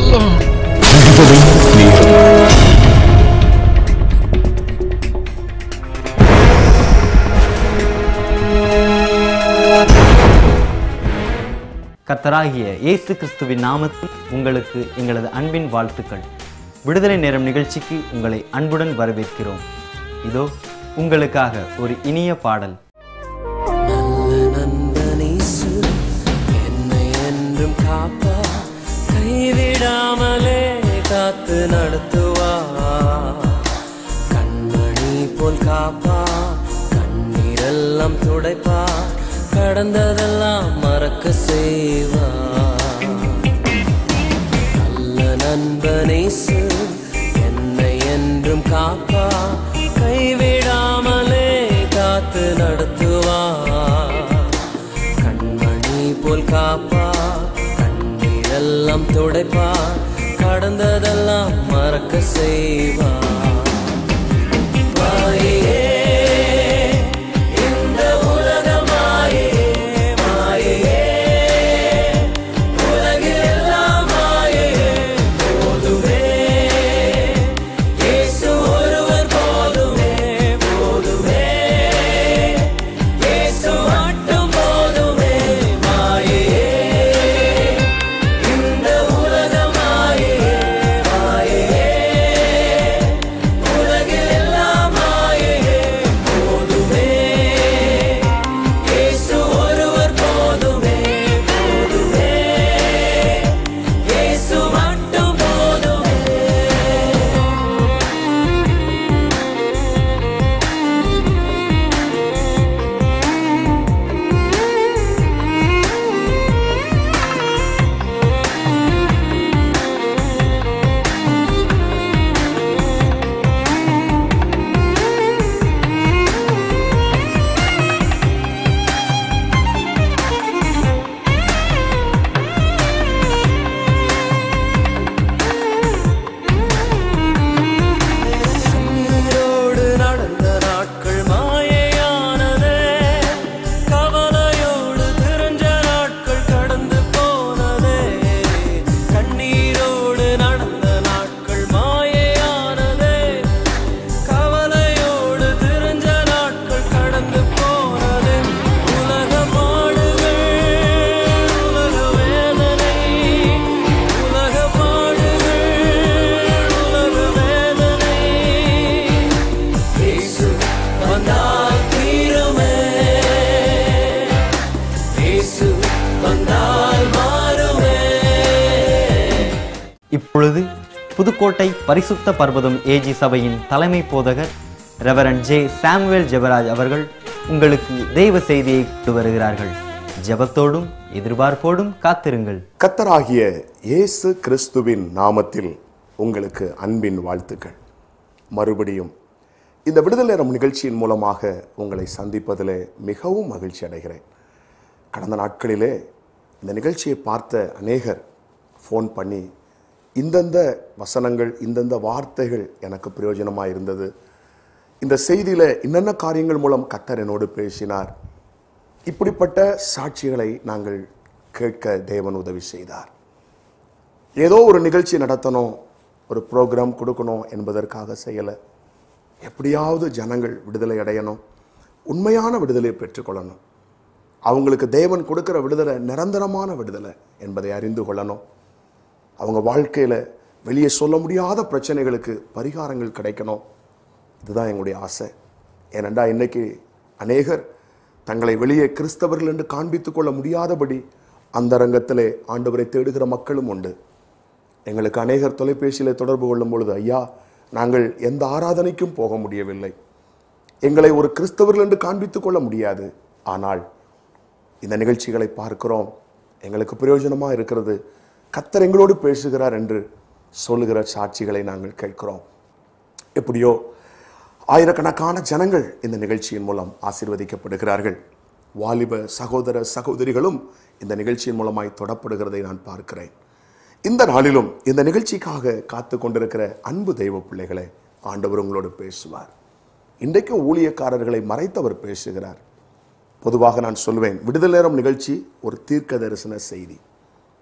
விடுதலை நேரம் கர்த்தராகிய இயேசு கிறிஸ்துவின் நாமத்தில் உங்களுக்கு எங்களது அன்பின் வாழ்த்துக்கள் விடுதலை நேரம் நிகழ்ச்சிக்கு உங்களை அன்புடன் வரவேற்கிறோம் இதோ உங்களுக்காக ஒரு இனிய பாடல் நல்ல நண்பனீசு என்னை என்றும் காப்பா கைவிடாமலே காத்து நடத்துவா கண்மணி போல் காப்பா கண்ணீரெல்லாம் துடைப்பா கடந்ததெல்லாம் மறக்க செய்வா நல்ல நண்பனேசு என்னை என்றும் காப்பா கைவிடாமலே காத்து நடத்துவா கண்மணி போல் காப்பா கண்ணீரெல்லாம் துடைப்பா கடந்ததெல்லாம் மறக்க செய்வா மாயே இந்த உலக மாயே மாயே உலகில் எல்லாம் மாயே போதுமே இயேசு ஒருவர் போதுமே போதுமே இயேசு மட்டும் போதுமே மாயே இந்த உலக மாயே மாயே உலகில் எல்லாம் மாயே போதுமே இயேசு ஒருவர் போதுமே போதுமே இயேசு மட்டும் போதுமே கண்ணீரோடு நடந்த நாட்கள் மாயையானதே கவலையோடு திரிஞ்ச நாட்கள் கடந்து போனதே கண்ணீரோடு நடந்த நாட்கள் மாயையானதே கவலையோடு திரிஞ்ச நாட்கள் கடந்து போனதே உலக பாடுகள் உலக வேதனை உலக பாடுகள் உலக வேதனை இயேசு வந்தால் தீருமே இயேசு வந்தால் மாறுமே இப்பொழுது புதுக்கோட்டை பரிசுத்த பர்வதம் ஏஜி சபையின் தலைமை போதகர் ரெவரன் ஜே சாமுவேல் ஜெபராஜ் அவர்கள் உங்களுக்கு தெய்வ செய்தியை கொண்டு வருகிறார்கள் ஜெபத்தோடும் எதிர்பார்ப்போடும் காத்திருங்கள் கத்தராகிய இயேசு கிறிஸ்துவின் நாமத்தில் உங்களுக்கு அன்பின் வாழ்த்துக்கள் மறுபடியும் இந்த விடுதலை நேரம் நிகழ்ச்சியின் மூலமாக உங்களை சந்திப்பதிலே மிகவும் மகிழ்ச்சி அடைகிறேன் கடந்த நாட்களிலே இந்த நிகழ்ச்சியை பார்த்த அநேகர் ஃபோன் பண்ணி இந்தந்த வசனங்கள் இந்தந்த வார்த்தைகள் எனக்கு பிரயோஜனமாக இருந்தது இந்த செய்தியில் என்னென்ன காரியங்கள் மூலம் கத்தர் என்னோடு பேசினார் இப்படிப்பட்ட சாட்சிகளை நாங்கள் கேட்க தேவன் உதவி செய்தார் ஏதோ ஒரு நிகழ்ச்சி நடத்தணும் ஒரு ப்ரோக்ராம் கொடுக்கணும் என்பதற்காக செய்யலை எப்படியாவது ஜனங்கள் விடுதலை அடையணும் உண்மையான விடுதலையை பெற்றுக்கொள்ளணும் அவங்களுக்கு தேவன் கொடுக்கிற விடுதலை நிரந்தரமான விடுதலை என்பதை அறிந்து கொள்ளணும் அவங்க வாழ்க்கையில் வெளியே சொல்ல முடியாத பிரச்சனைகளுக்கு பரிகாரங்கள் கிடைக்கணும் இதுதான் எங்களுடைய ஆசை ஏனெண்டா இன்னைக்கு அநேகர் தங்களை வெளியே கிறிஸ்தவர்கள் என்று காண்பித்துக் கொள்ள முடியாதபடி அந்தரங்கத்திலே ஆண்டவரை தேடுகிற மக்களும் உண்டு எங்களுக்கு அநேகர் தொலைபேசியில் தொடர்பு கொள்ளும் பொழுது ஐயா நாங்கள் எந்த ஆராதனைக்கும் போக முடியவில்லை எங்களை ஒரு கிறிஸ்தவர்கள் என்று காண்பித்துக் கொள்ள முடியாது ஆனால் இந்த நிகழ்ச்சிகளை பார்க்கிறோம் எங்களுக்கு பிரயோஜனமாக இருக்கிறது கத்தர் எங்களோடு பேசுகிறார் என்று சொல்லுகிற சாட்சிகளை நாங்கள் கேட்கிறோம் எப்படியோ ஆயிரக்கணக்கான ஜனங்கள் இந்த நிகழ்ச்சியின் மூலம் ஆசீர்வதிக்கப்படுகிறார்கள் வாலிப சகோதர சகோதரிகளும் இந்த நிகழ்ச்சியின் மூலமாய் தொடப்படுகிறதை நான் பார்க்கிறேன் இந்த நாளிலும் இந்த நிகழ்ச்சிக்காக காத்து கொண்டிருக்கிற அன்பு தெய்வ பிள்ளைகளை ஆண்டவர் உங்களோடு பேசுவார் இன்றைக்கு ஊழியக்காரர்களை மறைத்தவர் பேசுகிறார் பொதுவாக நான் சொல்வேன் விடுதலை நேரம் நிகழ்ச்சி ஒரு தீர்க்க தரிசன செய்தி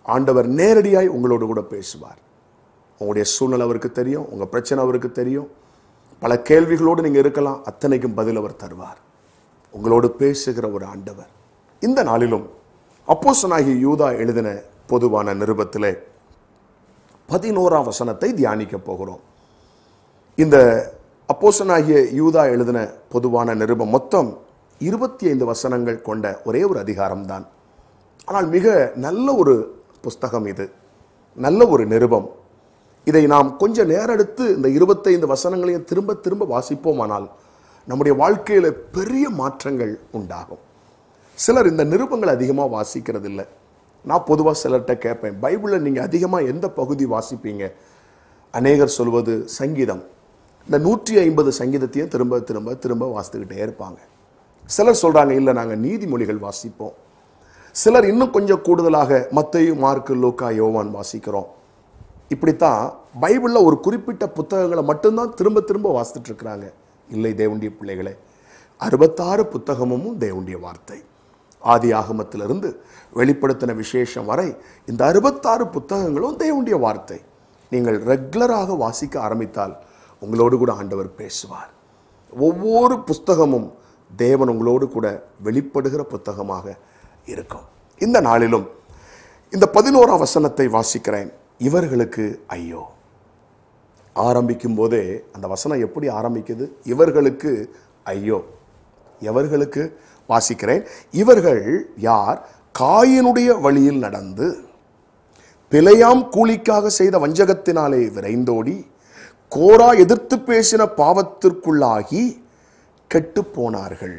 ஆண்டவர் நேரடியாய் உங்களோடு கூட பேசுவார் உங்களுடைய சூழ்நிலை அவருக்கு தெரியும் உங்கள் பிரச்சனை அவருக்கு தெரியும் பல கேள்விகளோடு நீங்கள் இருக்கலாம் அத்தனைக்கும் பதில் அவர் தருவார் உங்களோடு பேசுகிற ஒரு ஆண்டவர் இந்த நாளிலும் அப்போஸ்தலனாகிய யூதா எழுதின பொதுவான நிருபத்திலே பதினோராம் வசனத்தை தியானிக்க போகிறோம் இந்த அப்போஸ்தலனாகிய யூதா எழுதின பொதுவான நிருபம் மொத்தம் இருபத்தி ஐந்து வசனங்கள் கொண்ட ஒரே ஒரு அதிகாரம்தான் ஆனால் மிக நல்ல ஒரு புஸ்தகம் இது நல்ல ஒரு நிருபம் இதை நாம் கொஞ்ச நேரம் எடுத்து இந்த இருபத்தைந்து வசனங்களையும் திரும்ப திரும்ப வாசிப்போமானால் நம்முடைய வாழ்க்கையில் பெரிய மாற்றங்கள் உண்டாகும் சிலர் இந்த நிருபங்களை அதிகமாக வாசிக்கிறது இல்லை நான் பொதுவாக சிலர்கிட்ட கேட்பேன் பைபிளில் நீங்கள் அதிகமாக எந்த பகுதி வாசிப்பீங்க அநேகர் சொல்வது சங்கீதம் இந்த நூற்றி ஐம்பது சங்கீதத்தையும் திரும்ப திரும்ப திரும்ப வாசித்துக்கிட்டே இருப்பாங்க சிலர் சொல்கிறாங்க இல்லை நாங்கள் நீதிமொழிகள் வாசிப்போம் சிலர் இன்னும் கொஞ்சம் கூடுதலாக மத்தையும் மார்க்கு லூக்கா யோவான் வாசிக்கிறோம் இப்படித்தான் பைபிளில் ஒரு குறிப்பிட்ட புத்தகங்களை மட்டும்தான் திரும்ப திரும்ப வாசித்துட்டு இருக்கிறாங்க இல்லை தேவனுடைய பிள்ளைகளே அறுபத்தாறு புத்தகமும் தேவனுடைய வார்த்தை ஆதி ஆகமத்திலிருந்து வெளிப்படுத்தின விசேஷம் வரை இந்த அறுபத்தாறு புத்தகங்களும் தேவனுடைய வார்த்தை நீங்கள் ரெகுலராக வாசிக்க ஆரம்பித்தால் உங்களோடு கூட ஆண்டவர் பேசுவார் ஒவ்வொரு புஸ்தகமும் தேவன் உங்களோடு கூட வெளிப்படுகிற புத்தகமாக இருக்கும் இந்த நாளிலும் இந்த பதினோராம் வசனத்தை வாசிக்கிறேன் இவர்களுக்கு ஐயோ ஆரம்பிக்கும் போதே அந்த வசனம் எப்படி ஆரம்பிக்குது இவர்களுக்கு ஐயோ எவர்களுக்கு வாசிக்கிறேன் இவர்கள் யார் காயினுடைய வழியில் நடந்து பிழையாம் கூலிக்காக செய்த வஞ்சகத்தினாலே விரைந்தோடி கோரா எதிர்த்து பேசின பாவத்திற்குள்ளாகி கெட்டுப் போனார்கள்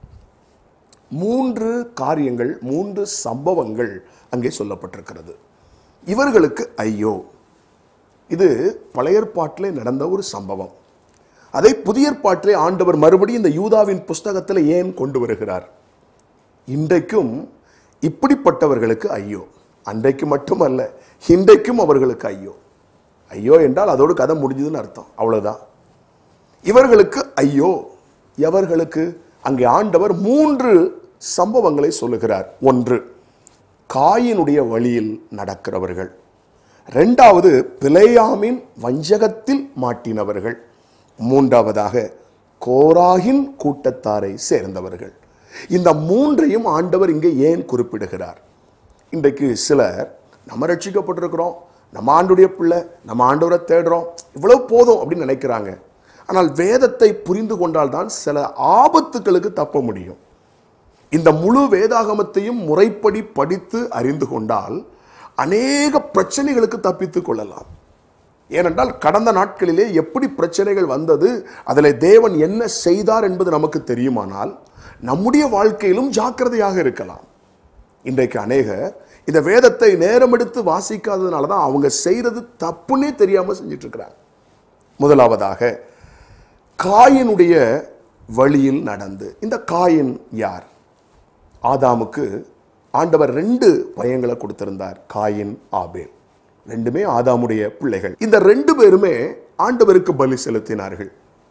மூன்று காரியங்கள் மூன்று சம்பவங்கள் அங்கே சொல்லப்பட்டிருக்கிறது இவர்களுக்கு ஐயோ இது பழைய ஏற்பாட்டிலே நடந்த ஒரு சம்பவம் அதை புதிய ஏற்பாட்டிலே ஆண்டவர் மறுபடியும் இந்த யூதாவின் புஸ்தகத்தில் ஏன் கொண்டு வருகிறார் இன்றைக்கும் இப்படிப்பட்டவர்களுக்கு ஐயோ அன்றைக்கு மட்டுமல்ல இன்றைக்கும் அவர்களுக்கு ஐயோ ஐயோ என்றால் அதோடு கதை முடிஞ்சதுன்னு அர்த்தம் அவ்வளவுதான் இவர்களுக்கு ஐயோ எவர்களுக்கு அங்கே ஆண்டவர் மூன்று சம்பவங்களை சொல்லுகிறார் ஒன்று காயினுடைய வழியில் நடக்கிறவர்கள் ரெண்டாவது பிழையாமின் வஞ்சகத்தில் மாட்டினவர்கள் மூன்றாவதாக கோராகின் கூட்டத்தாரை சேர்ந்தவர்கள் இந்த மூன்றையும் ஆண்டவர் இங்கே ஏன் குறிப்பிடுகிறார் இன்றைக்கு சிலர் நம்ம ரட்சிக்கப்பட்டிருக்கிறோம் நம்ம ஆண்டுடைய பிள்ளை நம்ம ஆண்டவரை தேடுறோம் இவ்வளவு போதும் அப்படின்னு நினைக்கிறாங்க ஆனால் வேதத்தை புரிந்து கொண்டால்தான் சில ஆபத்துகளுக்கு தப்ப முடியும் இந்த முழு வேதாகமத்தையும் முறைப்படி படித்து அறிந்து கொண்டால் அநேக பிரச்சனைகளுக்கு தப்பித்துக் கொள்ளலாம் ஏனென்றால் கடந்த நாட்களிலே எப்படி பிரச்சனைகள் வந்தது அதில் தேவன் என்ன செய்தார் என்பது நமக்கு தெரியுமானால் நம்முடைய வாழ்க்கையிலும் ஜாக்கிரதையாக இருக்கலாம் இன்றைக்கு அநேகர் இந்த வேதத்தை நேரம் எடுத்து வாசிக்காததுனால தான் அவங்க செய்யறது தப்புன்னே தெரியாம செஞ்சுட்டு இருக்கிறாங்க முதலாவதாக காயினுடைய வழியில் நடந்து இந்த காயின் யார் ஆதாமுக்கு ஆண்டவர் ரெண்டு பையங்களை கொடுத்திருந்தார் காயின் ஆபேல் ரெண்டுமே ஆதாமுடைய பிள்ளைகள் இந்த ரெண்டு பேருமே ஆண்டவருக்கு பலி செலுத்தினார்கள்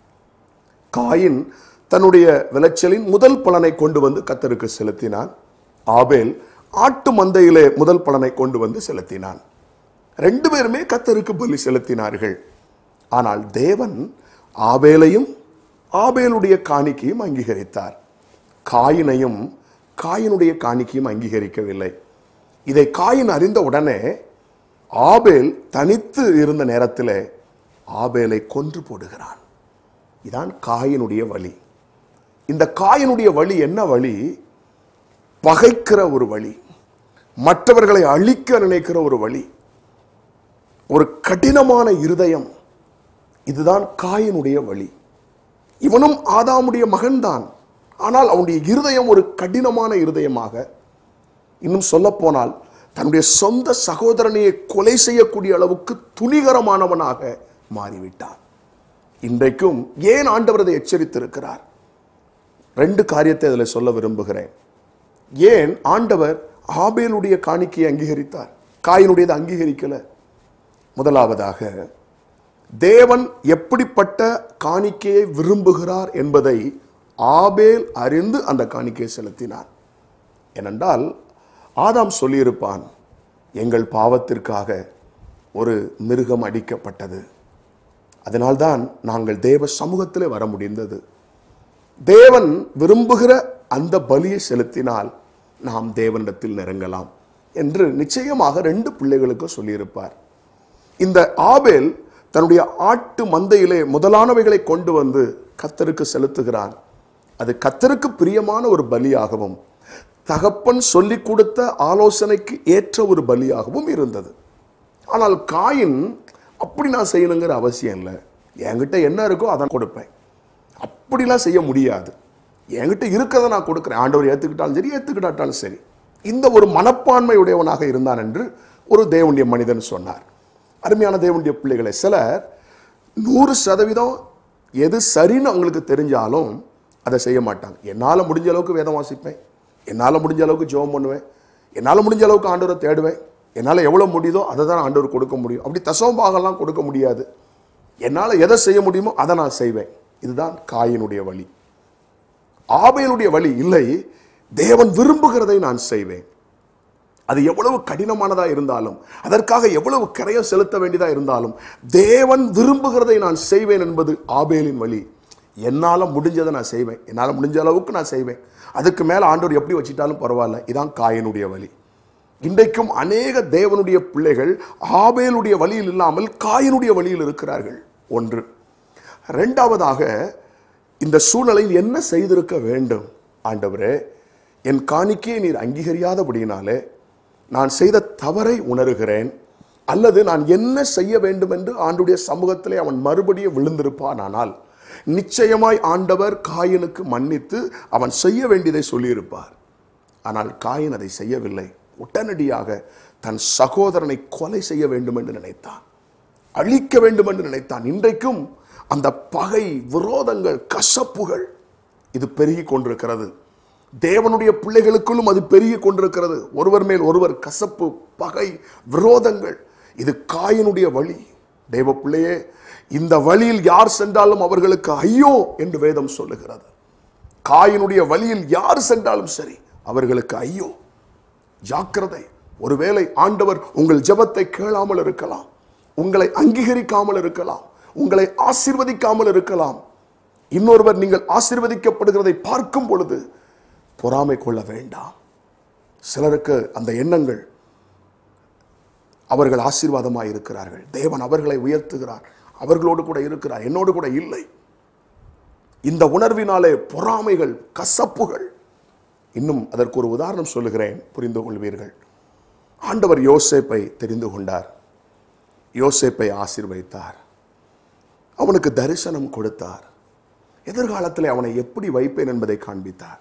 காயின் தன்னுடைய விளைச்சலின் முதல் பலனை கொண்டு வந்து கத்தருக்கு செலுத்தினான் ஆபேல் ஆட்டு மந்தையிலே முதல் பலனை கொண்டு வந்து செலுத்தினான் ரெண்டு பேருமே கத்தருக்கு பலி செலுத்தினார்கள் ஆனால் தேவன் ஆபேலையும் ஆபேலுடைய காணிக்கையும் அங்கீகரித்தார் காயினையும் காயினுடைய காணிக்கையும் அங்கீகரிக்கவில்லை இதை காயின் அறிந்த உடனே ஆபேல் தனித்து இருந்த நேரத்தில் ஆபேலை கொன்று போடுகிறான் இதான் காயினுடைய வழி இந்த காயினுடைய வழி என்ன வழி பகைக்கிற ஒரு வழி மற்றவர்களை அழிக்க நினைக்கிற ஒரு வழி ஒரு கடினமான இருதயம் இதுதான் காயினுடைய வழி இவனும் ஆதாமுடைய மகன்தான் ஆனால் அவனுடைய இருதயம் ஒரு கடினமான இருதயமாக இன்னும் சொல்லப்போனால் தன்னுடைய சொந்த சகோதரனையை கொலை செய்யக்கூடிய அளவுக்கு துணிகரமானவனாக மாறிவிட்டான் இன்றைக்கும் ஏன் ஆண்டவர் அதை எச்சரித்திருக்கிறார் ரெண்டு காரியத்தை அதில் சொல்ல விரும்புகிறேன் ஏன் ஆண்டவர் ஆபேலுடைய காணிக்கையை அங்கீகரித்தார் காயினுடையதை அங்கீகரிக்கல முதலாவதாக தேவன் எப்படிப்பட்ட காணிக்கையை விரும்புகிறார் என்பதை ஆபேல் அறிந்து அந்த காணிக்கையை செலுத்தினார் ஏனென்றால் ஆதாம் சொல்லியிருப்பான் எங்கள் பாவத்திற்காக ஒரு மிருகம் அடிக்கப்பட்டது அதனால்தான் நாங்கள் தேவ சமூகத்திலே வர முடிந்தது தேவன் விரும்புகிற அந்த பலியை செலுத்தினால் நாம் தேவனிடத்தில் நெருங்கலாம் என்று நிச்சயமாக ரெண்டு பிள்ளைகளுக்கும் சொல்லியிருப்பார் இந்த ஆபேல் தன்னுடைய ஆட்டு மந்தையிலே முதலானவைகளை கொண்டு வந்து கத்தருக்கு செலுத்துகிறான் அது கத்தருக்கு பிரியமான ஒரு பலியாகவும் தகப்பன் சொல்லிக் கொடுத்த ஆலோசனைக்கு ஏற்ற ஒரு பலியாகவும் இருந்தது ஆனால் காயின் அப்படி நான் செய்யணுங்கிற அவசியம் இல்லை என்கிட்ட என்ன இருக்கோ அதை கொடுப்பேன் அப்படிலாம் செய்ய முடியாது என்கிட்ட இருக்கிறத நான் கொடுக்குறேன் ஆண்டவர் ஏற்றுக்கிட்டாலும் சரி ஏற்றுக்கிட்டாட்டாலும் சரி இந்த ஒரு மனப்பான்மை உடையவனாக இருந்தான் என்று ஒரு தேவனுடைய மனிதன் சொன்னார் அருமையான தேவனுடைய பிள்ளைகளை சிலர் நூறு சதவீதம் எது சரின்னு அவங்களுக்கு தெரிஞ்சாலும் அதை செய்ய மாட்டாங்க என்னால் முடிஞ்ச அளவுக்கு வேதம் வாசிப்பேன் என்னால் முடிஞ்ச அளவுக்கு ஜெபம் பண்ணுவேன் என்னால் முடிஞ்ச அளவுக்கு ஆண்டவரை தேடுவேன் என்னால் எவ்வளோ முடியுதோ அதை தான் ஆண்டவர் கொடுக்க முடியும் அப்படி தசோபாகலாம் கொடுக்க முடியாது என்னால் எதை செய்ய முடியுமோ அதை நான் செய்வேன் இதுதான் காயினுடைய வழி ஆபேலுடைய வழி இல்லை தேவன் விரும்புகிறதை நான் செய்வேன் அது எவ்வளவு கடினமானதா இருந்தாலும் அதற்காக எவ்வளவு கரையம் செலுத்த வேண்டியதா இருந்தாலும் தேவன் விரும்புகிறதை நான் செய்வேன் என்பது ஆபேலின் வழி என்னால முடிஞ்சதை நான் செய்வேன் என்னால முடிஞ்ச அளவுக்கு நான் செய்வேன் அதுக்கு மேல ஆண்டவர் எப்படி வச்சிட்டாலும் பரவாயில்ல இதான் காயனுடைய வழி இன்றைக்கும் அநேக தேவனுடைய பிள்ளைகள் ஆபேலுடைய வழியில் இல்லாமல் காயனுடைய வழியில் இருக்கிறார்கள் ஒன்று ரெண்டாவதாக இந்த சூழ்நிலையில் என்ன செய்திருக்க வேண்டும் ஆண்டவரே என் காணிக்கையை நீர் அங்கீகரியாதபடியினாலே நான் செய்த தவறை உணர்கிறேன் அல்லது நான் என்ன செய்ய வேண்டும் என்று ஆண்டுடைய சமூகத்திலே அவன் மறுபடியும் விழுந்திருப்பானானால் நிச்சயமாய் ஆண்டவர் காயனுக்கு மன்னித்து அவன் செய்ய வேண்டியதை சொல்லியிருப்பார் ஆனால் காயின் அதை செய்யவில்லை உடனடியாக தன் சகோதரனை கொலை செய்ய வேண்டும் என்று நினைத்தான் அழிக்க வேண்டும் என்று நினைத்தான் இன்றைக்கும் அந்த பகை விரோதங்கள் கசப்புகள் இது பெருகி கொண்டிருக்கிறது தேவனுடைய பிள்ளைகளுக்குள்ளும் அது பெருகி கொண்டிருக்கிறது ஒருவர் மேல் ஒருவர் கசப்பு பகை விரோதங்கள் இது காயினுடைய வழி தேவ பிள்ளையே இந்த வழியில் யார் சென்றாலும் அவர்களுக்கு ஐயோ என்று வேதம் சொல்லுகிறது காயினுடைய வழியில் யார் சென்றாலும் சரி அவர்களுக்கு ஐயோ ஜாக்கிரதை ஒருவேளை ஆண்டவர் உங்கள் ஜெபத்தை கேளாமல் இருக்கலாம் உங்களை அங்கீகரிக்காமல் இருக்கலாம் உங்களை ஆசீர்வதிக்காமல் இருக்கலாம் இன்னொருவர் நீங்கள் ஆசீர்வதிக்கப்படுகிறதை பார்க்கும் பொழுது பொறாமை கொள்ள வேண்டாம் சிலருக்கு அந்த எண்ணங்கள் அவர்கள் ஆசீர்வாதமாய் இருக்கிறார்கள் தேவன் அவர்களை உயர்த்துகிறார் அவர்களோடு கூட இருக்கிறார் என்னோடு கூட இல்லை இந்த உணர்வினாலே பொறாமைகள் கசப்புகள் இன்னும் அதற்கு ஒரு உதாரணம் சொல்லுகிறேன் புரிந்து கொள்வீர்கள் ஆண்டவர் யோசேப்பை தெரிந்து கொண்டார் யோசேப்பை ஆசீர்வதித்தார் அவனுக்கு தரிசனம் கொடுத்தார் எதிர்காலத்தில் அவனை எப்படி வைப்பேன் என்பதை காண்பித்தார்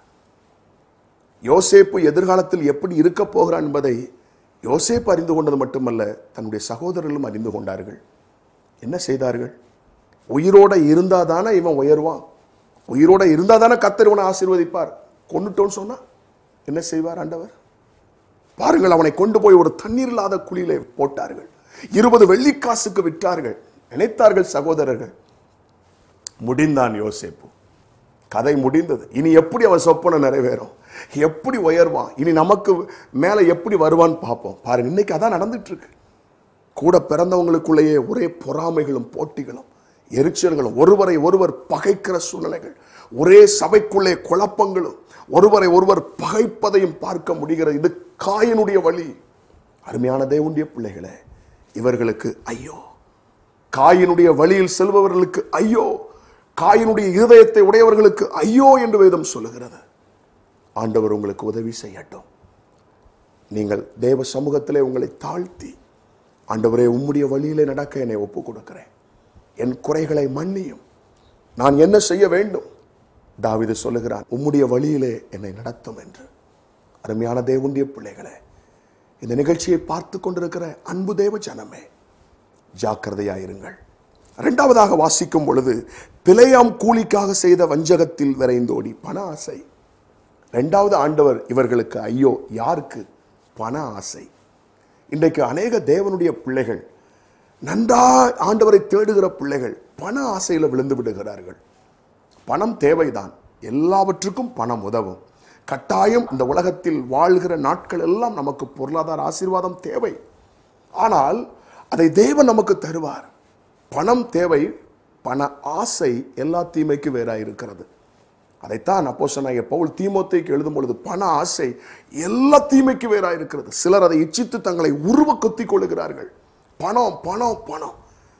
யோசேப்பு எதிர்காலத்தில் எப்படி இருக்க போகிறான் என்பதை யோசேப்பு அறிந்து கொண்டது மட்டுமல்ல தன்னுடைய சகோதரர்களும் அறிந்து கொண்டார்கள் என்ன செய்தார்கள் உயிரோட இருந்தாதானே இவன் உயர்வான் உயிரோட இருந்தாதானே கத்தர் இவனை ஆசீர்வதிப்பார் கொண்டுட்டோன்னு சொன்னா என்ன செய்வார் ஆண்டவர் பாருங்கள் அவனை கொண்டு போய் ஒரு தண்ணீர் இல்லாத குழியிலே போட்டார்கள் இருபது வெள்ளிக்காசுக்கு விற்றார்கள் நினைத்தார்கள் சகோதரர்கள் முடிந்தான் யோசேப்பு கதை முடிந்தது இனி எப்படி அவன் சொப்பனை நிறைவேறும் எப்படி உயர்வான் இனி நமக்கு மேலே எப்படி வருவான்னு பார்ப்போம் பாருங்க இன்னைக்கு அதான் நடந்துட்டு இருக்கு கூட பிறந்தவங்களுக்குள்ளேயே ஒரே பொறாமைகளும் போட்டிகளும் எரிச்சல்களும் ஒருவரை ஒருவர் பகைக்கிற சூழ்நிலைகள் ஒரே சபைக்குள்ளே குழப்பங்களும் ஒருவரை ஒருவர் பகைப்பதையும் பார்க்க முடிகிறது இது காயினுடைய வழி அருமையான தேவனுடைய பிள்ளைகளே இவர்களுக்கு ஐயோ காயினுடைய வழியில் செல்பவர்களுக்கு ஐயோ காயினுடைய இருதயத்தை உடையவர்களுக்கு ஐயோ என்று வேதம் சொல்லுகிறது ஆண்டவர் உங்களுக்கு உதவி செய்யட்டும் நீங்கள் தேவ சமூகத்திலே உங்களை தாழ்த்தி ஆண்டவரே உம்முடைய வழியிலே நடக்க என்னை ஒப்பு கொடுக்கிறேன் என் குறைகளை மன்னியும் நான் என்ன செய்ய வேண்டும் தாவிது சொல்லுகிறான் உம்முடைய வழியிலே என்னை நடத்தும் என்று அருமையான தேவனுடைய பிள்ளைகளே இந்த நிகழ்ச்சியை பார்த்து கொண்டிருக்கிற அன்பு தேவ ஜனமே ஜாக்கிரதையாயிருங்கள் இரண்டாவதாக வாசிக்கும் பொழுது பிழையாம் கூலிக்காக செய்த வஞ்சகத்தில் விரைந்தோடி பண ஆசை இரண்டாவது ஆண்டவர் இவர்களுக்கு ஐயோ யாருக்கு பண ஆசை இன்றைக்கு அநேக தேவனுடைய பிள்ளைகள் நன்றா ஆண்டவரை தேடுகிற பிள்ளைகள் பண ஆசையில் விழுந்து விடுகிறார்கள் பணம் தேவைதான் எல்லாவற்றுக்கும் பணம் உதவும் கட்டாயம் இந்த உலகத்தில் வாழ்கிற நாட்கள் எல்லாம் நமக்கு பொருளாதார ஆசீர்வாதம் தேவை ஆனால் அதை தேவன் நமக்கு தருவார் பணம் தேவை பண ஆசை எல்லா தீமைக்கு வேறாக இருக்கிறது அதைத்தான் அப்போ சொன்னாங்க பவுல் தீமோத்தேக்கு எழுதும் பொழுது பண ஆசை எல்லா தீமைக்கு வேறாக இருக்கிறது சிலர் அதை இச்சித்து தங்களை உருவ கொத்திக் கொள்ளுகிறார்கள் பணம் பணம் பணம்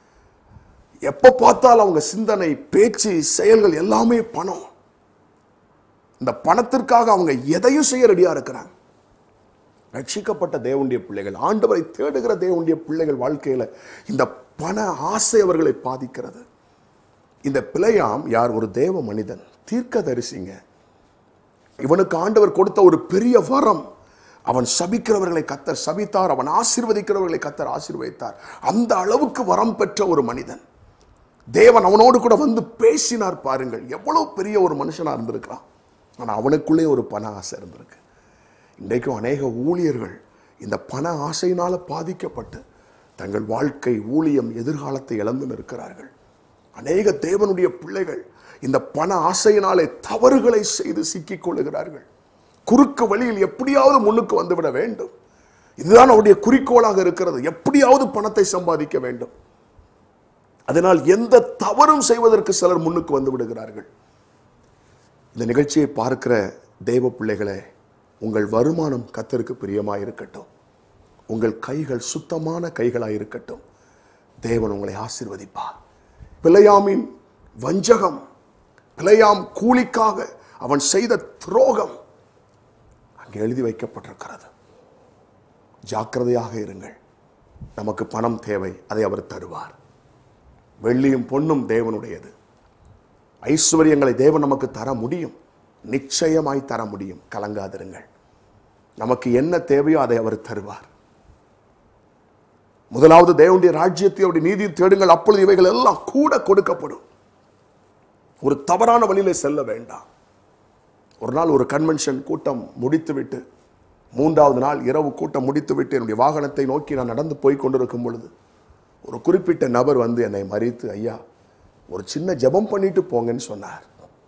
எப்ப பார்த்தாலும் அவங்க சிந்தனை பேச்சு செயல்கள் எல்லாமே பணம் இந்த பணத்திற்காக அவங்க எதையும் செய்ய ரெடியா இருக்கிறாங்க ரட்சிக்கப்பட்ட தேவனுடைய பிள்ளைகள் ஆண்டவரை தேடுகிற தேவனுடைய பிள்ளைகள் வாழ்க்கையில இந்த பண ஆசை அவர்களை பாதிக்கிறது இந்த பிழையாம் யார் ஒரு தேவ மனிதன் தீர்க்கதரிசிங்க இவனுக்கு ஆண்டவர் கொடுத்த ஒரு பெரிய வரம் அவன் சபிக்கிறவர்களை கத்தர் சபித்தார் அவன் ஆசீர்வதிக்கிறவர்களை கத்தர் ஆசீர்வதித்தார் அந்த அளவுக்கு வரம் பெற்ற ஒரு மனிதன் தேவன் அவனோடு கூட வந்து பேசினார் பாருங்கள் எவ்வளவு பெரிய ஒரு மனுஷனா இருந்திருக்கிறான் ஆனா அவனுக்குள்ளே ஒரு பண ஆசை இருந்திருக்கு இன்றைக்கும் அநேக ஊழியர்கள் இந்த பண ஆசையினால பாதிக்கப்பட்டு தங்கள் வாழ்க்கை ஊழியம் எதிர்காலத்தை இழந்து நிற்கிறார்கள் அநேக தேவனுடைய பிள்ளைகள் இந்த பண ஆசையினாலே தவறுகளை செய்து சிக்கிக் கொள்ளுகிறார்கள் குறுக்கு வழியில் எப்படியாவது முன்னுக்கு வந்துவிட வேண்டும் இதுதான் அவருடைய குறிக்கோளாக இருக்கிறது எப்படியாவது பணத்தை சம்பாதிக்க வேண்டும் அதனால் எந்த தவறும் செய்வதற்கு சிலர் முன்னுக்கு வந்து விடுகிறார்கள் இந்த நிகழ்ச்சியை பார்க்கிற தேவ பிள்ளைகளே உங்கள் வருமானம் கத்தருக்கு பிரியமாக இருக்கட்டும் உங்கள் கைகள் சுத்தமான கைகளாக இருக்கட்டும் தேவன் உங்களை ஆசீர்வதிப்பார் பிழையாமின் வஞ்சகம் பிழையாம் கூலிக்காக அவன் செய்த துரோகம் அங்கே எழுதி வைக்கப்பட்டிருக்கிறது ஜாக்கிரதையாக இருங்கள் நமக்கு பணம் தேவை அதை அவர் தருவார் வெள்ளியும் பொன்னும் தேவனுடையது ஐஸ்வர்யங்களை தேவன் நமக்கு தர முடியும் நிச்சயமாய் தர முடியும் கலங்காதிருங்கள் நமக்கு என்ன தேவையோ அதை அவர் தருவார் முதலாவது தேவனுடைய ராஜ்யத்தை அவருடைய நீதியை தேடுங்கள் அப்பொழுது இவைகள் எல்லாம் கூட கொடுக்கப்படும் ஒரு தவறான வழியிலே செல்ல வேண்டாம் ஒரு நாள் ஒரு கன்வென்ஷன் கூட்டம் முடித்துவிட்டு மூன்றாவது நாள் இரவு கூட்டம் முடித்துவிட்டு என்னுடைய வாகனத்தை நோக்கி நான் நடந்து போய் கொண்டிருக்கும் பொழுது ஒரு குறிப்பிட்ட நபர் வந்து என்னை மறித்து ஐயா ஒரு சின்ன ஜெபம் பண்ணிட்டு போங்கன்னு சொன்னார்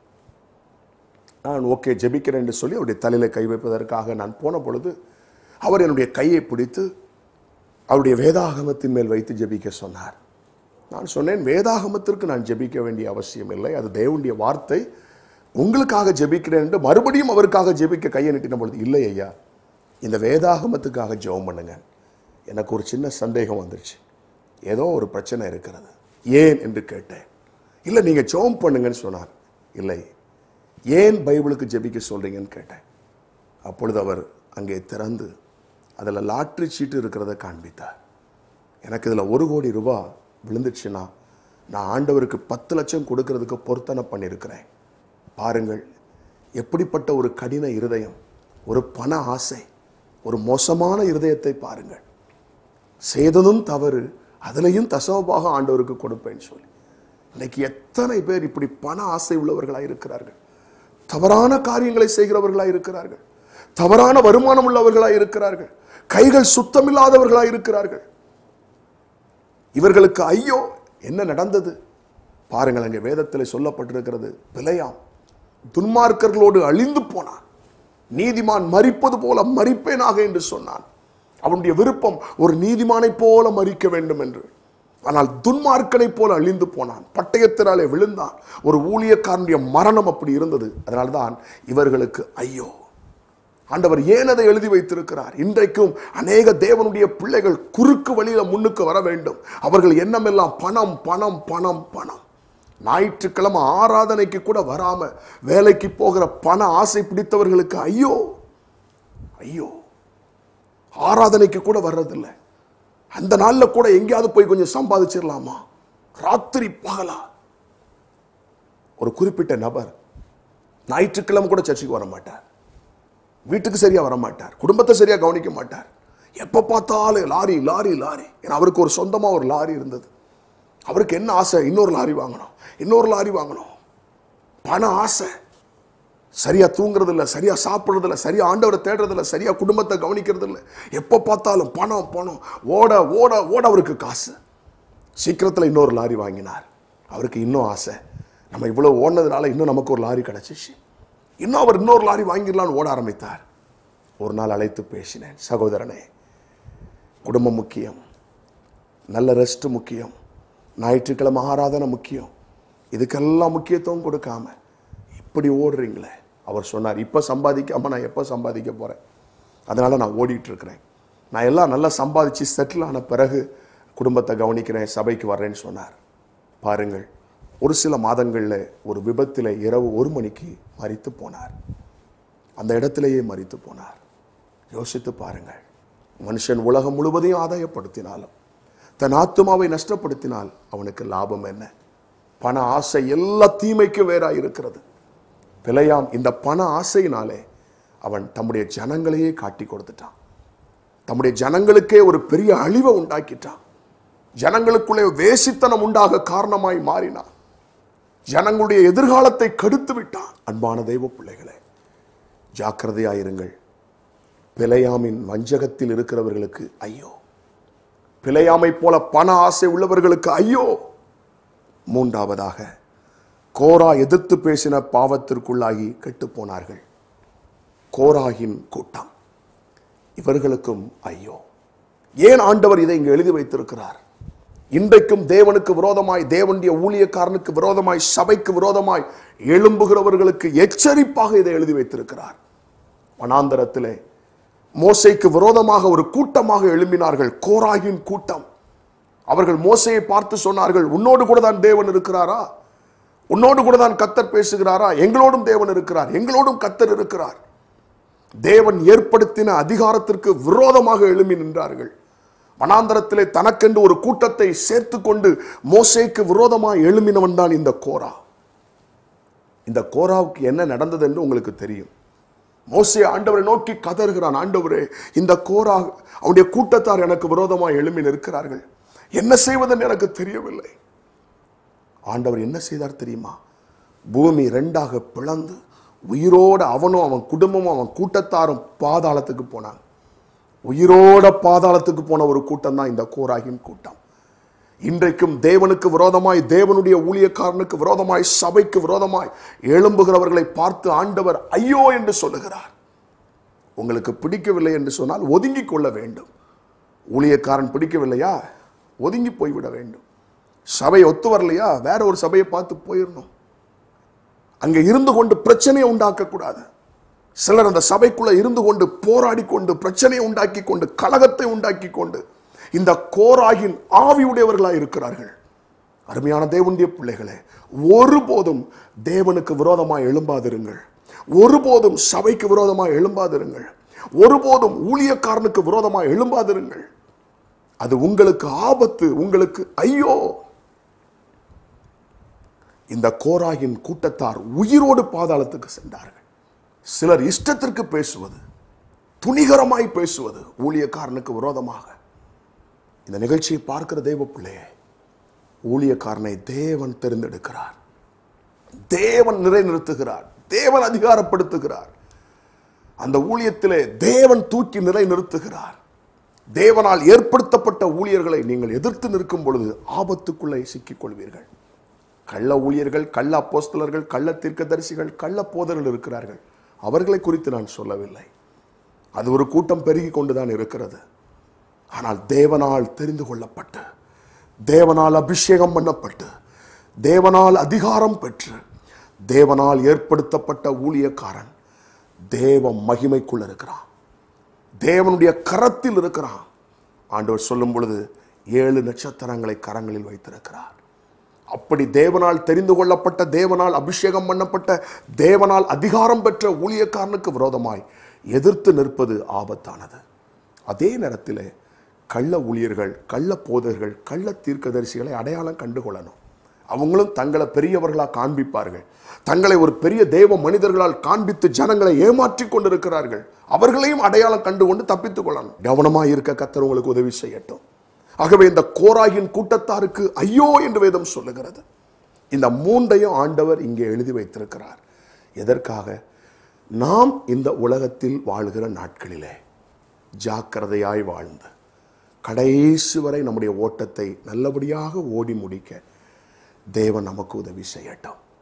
நான் ஓகே ஜெபிக்கிறேன் என்று சொல்லி அவருடைய தலையில கை வைப்பதற்காக நான் போன பொழுது அவர் என்னுடைய கையை பிடித்து அவருடைய வேதாகமத்தின் மேல் வைத்து ஜெபிக்க சொன்னார் நான் சொன்னேன் வேதாகமத்திற்கு நான் ஜெபிக்க வேண்டிய அவசியம் இல்லை அது தேவனுடைய வார்த்தை உங்களுக்காக ஜெபிக்கிறேன் என்று மறுபடியும் அவருக்காக ஜெபிக்க கையை நீட்டின பொழுது இல்லை ஐயா இந்த வேதாகமத்துக்காக ஜெபம் பண்ணுங்க எனக்கு ஒரு சின்ன சந்தேகம் வந்துருச்சு ஏதோ ஒரு பிரச்சனை இருக்கிறது ஏன் என்று கேட்டேன் இல்லை நீங்க ஜெபம் பண்ணுங்கன்னு சொன்னார் இல்லை ஏன் பைபிளுக்கு ஜெபிக்க சொல்றீங்கன்னு கேட்டேன் அப்பொழுது அவர் அங்கே திறந்து அதில் லாட்ரி சீட்டு இருக்கிறத காண்பித்தார் எனக்கு இதில் ஒரு கோடி ரூபாய் விழுந்துச்சுன்னா நான் ஆண்டவருக்கு பத்து லட்சம் கொடுக்கறதுக்கு பொருத்தனை பண்ணியிருக்கிறேன் பாருங்கள் எப்படிப்பட்ட ஒரு கடின இருதயம் ஒரு பண ஆசை ஒரு மோசமான இருதயத்தை பாருங்கள் செய்ததும் தவறு அதுலேயும் தசமபாக ஆண்டவருக்கு கொடுப்பேன்னு சொல்லி இன்னைக்கு எத்தனை பேர் இப்படி பண ஆசை உள்ளவர்களாக இருக்கிறார்கள் தவறான காரியங்களை செய்கிறவர்களாக இருக்கிறார்கள் தவறான வருமானம் உள்ளவர்களாக இருக்கிறார்கள் கைகள் சுத்தமில்லாதவர்களாக இருக்கிறார்கள் இவர்களுக்கு ஐயோ என்ன நடந்தது பாருங்கள் அங்கே வேதத்தில் சொல்லப்பட்டிருக்கிறது பிழையாம் துன்மார்க்கர்களோடு அழிந்து போனான் நீதிமான் மரிப்பது போல மரிப்பேனாக என்று சொன்னான் அவனுடைய விருப்பம் ஒரு நீதிமானைப் போல மறிக்க வேண்டும் என்று ஆனால் துன்மார்க்கனைப் போல அழிந்து போனான் பட்டயத்தினாலே விழுந்தான் ஒரு ஊழியக்காரனுடைய மரணம் அப்படி இருந்தது அதனால்தான் இவர்களுக்கு ஐயோ ஆண்டவர் ஏன் அதை எழுதி வைத்திருக்கிறார் இன்றைக்கும் அநேக தேவனுடைய பிள்ளைகள் குறுக்கு வழியில முன்னுக்கு வர வேண்டும் அவர்கள் எண்ணமெல்லாம் பணம் பணம் பணம் பணம் ஞாயிற்றுக்கிழமை ஆராதனைக்கு கூட வராம வேலைக்கு போகிற பண ஆசை பிடித்தவர்களுக்கு ஐயோ ஐயோ ஆராதனைக்கு கூட வர்றதில்லை அந்த நாள்ல கூட எங்கேயாவது போய் கொஞ்சம் சம்பாதிச்சிடலாமா ராத்திரி பகலா ஒரு குறிப்பிட்ட நபர் ஞாயிற்றுக்கிழமை கூட சர்ச்சுக்கு வர மாட்டார் வீட்டுக்கு சரியா வர மாட்டார் குடும்பத்தை சரியா கவனிக்க மாட்டார் எப்ப பார்த்தாலும் லாரி லாரி லாரி ஏன்னா அவருக்கு ஒரு சொந்தமா ஒரு லாரி இருந்தது அவருக்கு என்ன ஆசை இன்னொரு லாரி வாங்கணும் இன்னொரு லாரி வாங்கணும் பண ஆசை சரியா தூங்குறது இல்ல சரியா சாப்பிடுறது இல்ல சரியா ஆண்டவரை தேடுறது இல்ல சரியா குடும்பத்தை கவனிக்கிறது இல்ல எப்ப பார்த்தாலும் பணம் பணம் ஓட ஓட ஓட அவருக்கு காசு சீக்கிரத்துல இன்னொரு லாரி வாங்கினார் அவருக்கு இன்னும் ஆசை நம்ம இவ்வளவு ஓடினதுனால இன்னும் நமக்கு ஒரு லாரி கிடைச்சிச்சு இன்னும் அவர் இன்னொரு லாரி வாங்கிடலான்னு ஓட ஆரம்பித்தார் ஒரு நாள் அழைத்து பேசினேன் சகோதரனே குடும்பம் முக்கியம் நல்ல ரெஸ்ட் முக்கியம் ஞாயிற்றுக்கிழமை ஆராதனை முக்கியம் இதுக்கெல்லாம் முக்கியத்துவம் கொடுக்காம இப்படி ஓடுறீங்களே அவர் சொன்னார் இப்போ சம்பாதிக்காம நான் எப்போ சம்பாதிக்க போகிறேன் அதனால் நான் ஓடிட்டு இருக்கிறேன் நான் எல்லாம் நல்லா சம்பாதிச்சு செட்டில் ஆன பிறகு குடும்பத்தை கவனிக்கிறேன் சபைக்கு வர்றேன்னு சொன்னார் பாருங்கள் ஒரு சில மாதங்களில் ஒரு விபத்தில் இரவு ஒரு மணிக்கு மறித்து போனார் அந்த இடத்திலேயே மறித்து போனார் யோசித்து பாருங்கள் மனுஷன் உலகம் முழுவதையும் ஆதாயப்படுத்தினாலும் தன் ஆத்துமாவை நஷ்டப்படுத்தினால் அவனுக்கு லாபம் என்ன பண ஆசை எல்லா தீமைக்கும் வேறா இருக்கிறது பிழையாம் இந்த பண ஆசையினாலே அவன் தம்முடைய ஜனங்களையே காட்டி கொடுத்துட்டான் தம்முடைய ஜனங்களுக்கே ஒரு பெரிய அழிவை உண்டாக்கிட்டான் ஜனங்களுக்குள்ளே வேசித்தனம் உண்டாக காரணமாய் மாறினான் ஜனங்களுடைய எதிர்காலத்தை கெடுத்து விட்டான் அன்பான தெய்வ பிள்ளைகளே ஜாக்கிரதையாயிருங்கள் பிழையாமின் வஞ்சகத்தில் இருக்கிறவர்களுக்கு ஐயோ பிழையாமை போல பண ஆசை உள்ளவர்களுக்கு ஐயோ மூன்றாவதாக கோரா எதிர்த்து பேசின பாவத்திற்குள்ளாகி கெட்டு போனார்கள் கோராகின் கூட்டம் இவர்களுக்கும் ஐயோ ஏன் ஆண்டவர் இதை இங்கு எழுதி வைத்திருக்கிறார் இன்றைக்கும் தேவனுக்கு விரோதமாய் தேவனுடைய ஊழியக்காரனுக்கு விரோதமாய் சபைக்கு விரோதமாய் எழும்புகிறவர்களுக்கு எச்சரிப்பாக இதை எழுதி வைத்திருக்கிறார் வனாந்தரத்திலே மோசைக்கு விரோதமாக ஒரு கூட்டமாக எழும்பினார்கள் கோராகின் கூட்டம் அவர்கள் மோசையை பார்த்து சொன்னார்கள் உன்னோடு கூட தான் தேவன் இருக்கிறாரா உன்னோடு கூட தான் கத்தர் பேசுகிறாரா எங்களோடும் தேவன் இருக்கிறார் எங்களோடும் கத்தர் இருக்கிறார் தேவன் ஏற்படுத்தின அதிகாரத்திற்கு விரோதமாக எழும்பி நின்றார்கள் வனாந்தரத்திலே தனக்கென்று ஒரு கூட்டத்தை சேர்த்து கொண்டு மோசேக்கு விரோதமாக எழும்பினவன் தான் இந்த கோரா இந்த கோராவுக்கு என்ன நடந்தது என்று உங்களுக்கு தெரியும் மோசே ஆண்டவரை நோக்கி கதறுகிறான் ஆண்டவரே இந்த கோரா அவனுடைய கூட்டத்தார் எனக்கு விரோதமாக எழும்பி நிற்கிறார்கள் என்ன செய்வதென்று எனக்கு தெரியவில்லை ஆண்டவர் என்ன செய்தார் தெரியுமா பூமி ரெண்டாக பிளந்து உயிரோட அவனும் அவன் குடும்பமும் அவன் கூட்டத்தாரும் பாதாளத்துக்கு போனாங்க உயிரோட பாதாளத்துக்கு போன ஒரு கூட்டம் தான் இந்த கோராகின் கூட்டம் இன்றைக்கும் தேவனுக்கு விரோதமாய் தேவனுடைய ஊழியக்காரனுக்கு விரோதமாய் சபைக்கு விரோதமாய் எழும்புகிறவர்களை பார்த்து ஆண்டவர் ஐயோ என்று சொல்லுகிறார் உங்களுக்கு பிடிக்கவில்லை என்று சொன்னால் ஒதுங்கிக் கொள்ள வேண்டும் ஊழியக்காரன் பிடிக்கவில்லையா ஒதுங்கி போய்விட வேண்டும் சபை ஒத்து வரலையா வேற ஒரு சபையை பார்த்து போயிடணும் அங்கே இருந்து கொண்டு பிரச்சனையை உண்டாக்க கூடாது சிலர் அந்த சபைக்குள்ள இருந்து கொண்டு போராடி கொண்டு பிரச்சனையை உண்டாக்கி கொண்டு கலகத்தை உண்டாக்கி கொண்டு இந்த கோராகின் ஆவியுடையவர்களாக இருக்கிறார்கள் அருமையான தேவனுடைய பிள்ளைகளே ஒருபோதும் தேவனுக்கு விரோதமாய் எழும்பாதிருங்கள் ஒருபோதும் சபைக்கு விரோதமாய் எழும்பாதிருங்கள் ஒருபோதும் ஊழியக்காரனுக்கு விரோதமாய் எழும்பாதிருங்கள் அது உங்களுக்கு ஆபத்து உங்களுக்கு ஐயோ இந்த கோராகின் கூட்டத்தார் உயிரோடு பாதாளத்துக்கு சென்றார்கள் சிலர் இஷ்டத்திற்கு பேசுவது துணிகரமாய் பேசுவது ஊழியக்காரனுக்கு விரோதமாக இந்த நிகழ்ச்சியை பார்க்கிற தெய்வ பிள்ளையே ஊழியக்காரனை தேவன் தேர்ந்தெடுக்கிறார் தேவன் நிலைநிறுத்துகிறார் தேவன் அதிகாரப்படுத்துகிறார் அந்த ஊழியத்திலே தேவன் தூக்கி நிலைநிறுத்துகிறார் தேவனால் ஏற்படுத்தப்பட்ட ஊழியர்களை நீங்கள் எதிர்த்து நிற்கும் பொழுது ஆபத்துக்குள்ளே சிக்கிக் கொள்வீர்கள் கள்ள ஊழியர்கள் கள்ள அப்போஸ்தலர்கள் கள்ள தீர்க்கதரிசிகள் கள்ள போதர்கள் இருக்கிறார்கள் அவர்களை குறித்து நான் சொல்லவில்லை அது ஒரு கூட்டம் பெருகி கொண்டுதான் இருக்கிறது ஆனால் தேவனால் தெரிந்து கொள்ளப்பட்டு தேவனால் அபிஷேகம் பண்ணப்பட்டு தேவனால் அதிகாரம் பெற்று தேவனால் ஏற்படுத்தப்பட்ட ஊழியக்காரன் தேவ மகிமைக்குள் இருக்கிறான் தேவனுடைய கரத்தில் இருக்கிறான் ஆண்டவர் சொல்லும் பொழுது ஏழு நட்சத்திரங்களை கரங்களில் வைத்திருக்கிறார் அப்படி தேவனால் தெரிந்து கொள்ளப்பட்ட தேவனால் அபிஷேகம் பண்ணப்பட்ட தேவனால் அதிகாரம் பெற்ற ஊழியக்காரனுக்கு விரோதமாய் எதிர்த்து நிற்பது ஆபத்தானது அதே நேரத்தில் கள்ள ஊழியர்கள் கள்ள போதர்கள் கள்ள தீர்க்கதரிசிகளை அடையாளம் கண்டுகொள்ளணும் அவங்களும் தங்களை பெரியவர்களாக காண்பிப்பார்கள் தங்களை ஒரு பெரிய தேவ மனிதர்களால் காண்பித்து ஜனங்களை ஏமாற்றிக் கொண்டிருக்கிறார்கள் அவர்களையும் அடையாளம் கண்டு கொண்டு தப்பித்துக் கொள்ளணும் கவனமாக இருக்க கத்தர் உங்களுக்கு உதவி செய்யட்டும் ஆகவே இந்த கோராகின் கூட்டத்தாருக்கு ஐயோ என்று வேதம் சொல்லுகிறது இந்த மூன்றையும் ஆண்டவர் இங்கே எழுதி வைத்திருக்கிறார் எதற்காக நாம் இந்த உலகத்தில் வாழ்கிற நாட்களிலே ஜாக்கிரதையாய் வாழ்ந்து கடைசி வரை நம்முடைய ஓட்டத்தை நல்லபடியாக ஓடி முடிக்க தேவன் நமக்கு உதவி செய்யட்டும்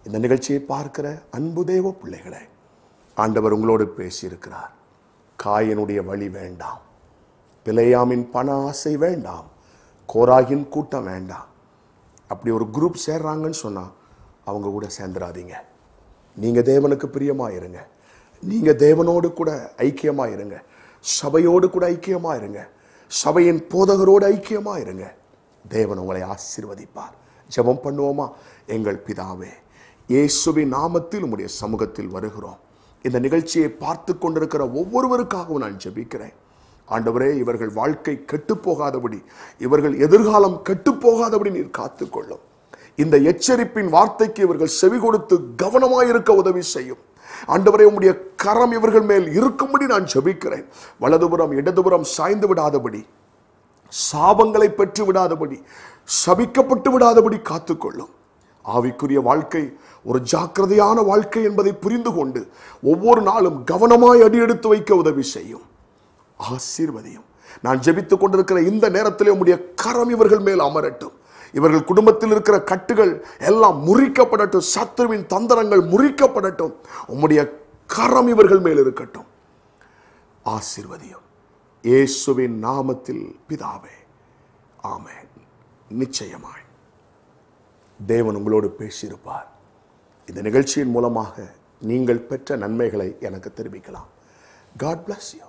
இந்த நிகழ்ச்சியை பார்க்கிற அன்பு தேவ பிள்ளைகளே ஆண்டவர் உங்களோடு பேசியிருக்கிறார் காயனுடைய வழி வேண்டாம் பிழையாமின் பண ஆசை வேண்டாம் கோராகின் கூட்டம் வேண்டாம் அப்படி ஒரு குரூப் சேர்றாங்கன்னு சொன்னா அவங்க கூட சேர்ந்துடாதீங்க நீங்க தேவனுக்கு பிரியமா இருங்க நீங்க தேவனோடு கூட ஐக்கியமா இருங்க சபையோடு கூட ஐக்கியமா இருங்க சபையின் போதகரோடு ஐக்கியமா இருங்க தேவன் உங்களை ஆசீர்வதிப்பார் ஜெபம் பண்ணுவோமா எங்கள் பிதாவே இயேசுவின் நாமத்தில் உம்முடைய சமூகத்தில் வருகிறோம் இந்த நிகழ்ச்சியை பார்த்து கொண்டிருக்கிற ஒவ்வொருவருக்காகவும் நான் ஜெபிக்கிறேன் ஆண்டவரே இவர்கள் வாழ்க்கை கெட்டுப் போகாதபடி இவர்கள் எதிர்காலம் கெட்டுப் போகாதபடி நீர் காத்துக்கொள்ளும் இந்த எச்சரிப்பின் வார்த்தைக்கு இவர்கள் செவி கொடுத்து கவனமாயிருக்க உதவி செய்யும் ஆண்டவரே உம்முடைய கரம் இவர்கள் மேல் இருக்கும்படி நான் ஜெபிக்கிறேன் வலதுபுறம் இடதுபுறம் சாய்ந்து விடாதபடி சாபங்களை பெற்று விடாதபடி சபிக்கப்பட்டு விடாதபடி காத்துக்கொள்ளும் ஆவிக்குரிய வாழ்க்கை ஒரு ஜாக்கிரதையான வாழ்க்கை என்பதை புரிந்து கொண்டு ஒவ்வொரு நாளும் கவனமாய் அடியெடுத்து வைக்க உதவி செய்யும் ஆசீர்வதியும் நான் ஜெபித்துக் கொண்டிருக்கிற இந்த நேரத்திலே உம்முடைய கரம் இவர்கள் மேல் அமரட்டும் இவர்கள் குடும்பத்தில் இருக்கிற கட்டுகள் எல்லாம் முறிக்கப்படட்டும் சத்துருவின் தந்திரங்கள் முறிக்கப்படட்டும் உம்முடைய கரம் இவர்கள் மேல் இருக்கட்டும் ஆசீர்வதியும் இயேசுவின் நாமத்தில் பிதாவே ஆமென் நிச்சயமாய் தேவன் உங்களோடு பேசியிருப்பார் இந்த நிகழ்ச்சியின் மூலமாக நீங்கள் பெற்ற நன்மைகளை எனக்கு தெரிவிக்கலாம் காட் bless you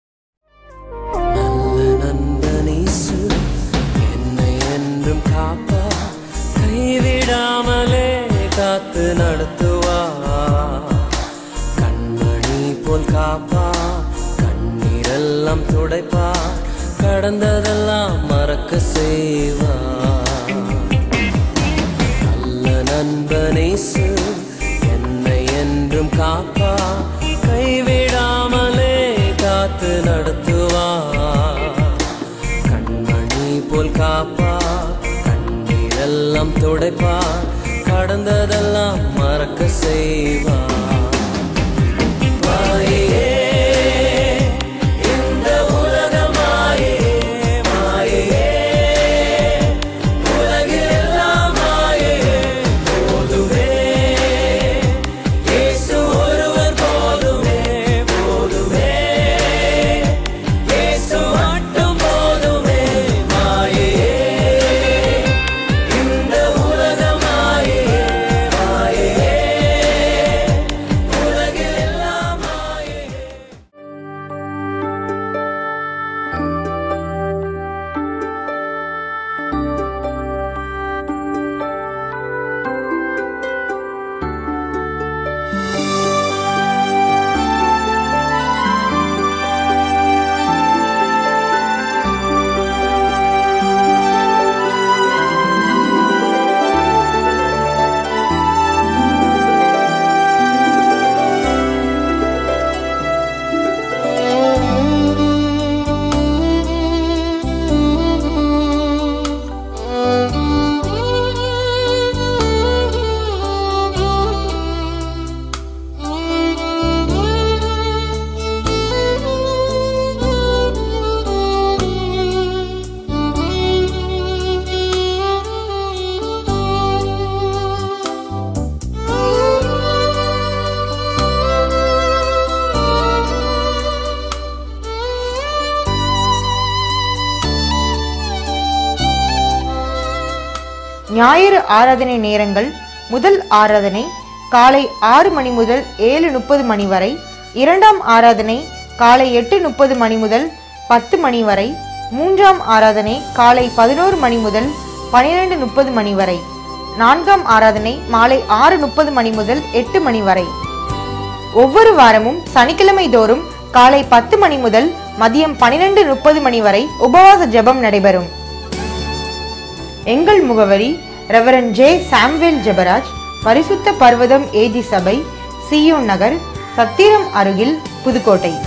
நல்ல நண்பனீசு என்னை என்றும் காப்பா கைவிடாமலே காத்து நடத்துவா கண்மணி போல் காப்பா கண்ணீரெல்லாம் துடைப்பா கடந்ததெல்லாம் மறக்க செய்வா நல்ல நண்பனேசு என்னை என்றும் காப்பா கைவிடாமலே காத்து நடத்துவா கண்மணி போல் காப்பா கண்ணீரெல்லாம் துடைப்பா கடந்ததெல்லாம் மறக்க செய்வா மாயே இந்த உலகமாயே மாயே உலகில் எல்லாம் மாயே போதுமே இயேசு ஒருவர் போதுமே போதுமே இயேசு மட்டும் போதுமே மாயே இந்த உலகமாயே மாயே உலகில் எல்லாம் மாயே ஞாயிறு ஆராதனை நேரங்கள் முதல் ஆராதனை காலை ஆறு மணி முதல் ஏழு முப்பது மணி வரை இரண்டாம் ஆராதனை காலை எட்டு முப்பது மணி முதல் பத்து மணி வரை மூன்றாம் ஆராதனை காலை பதினோரு மணி முதல் பனிரெண்டு முப்பது மணி வரை நான்காம் ஆராதனை மாலை ஆறு முப்பது மணி முதல் எட்டு மணி வரை ஒவ்வொரு வாரமும் சனிக்கிழமை தோறும் காலை பத்து மணி முதல் மதியம் பனிரெண்டு முப்பது மணி வரை உபவாச ஜெபம் நடைபெறும் எங்கள் முகவரி ரெவரன் ஜே சாம்வேல் ஜெபராஜ் பரிசுத்த பர்வதம் ஏஜி சபை சியோன் நகர் சத்திரம் அருகில் புதுக்கோட்டை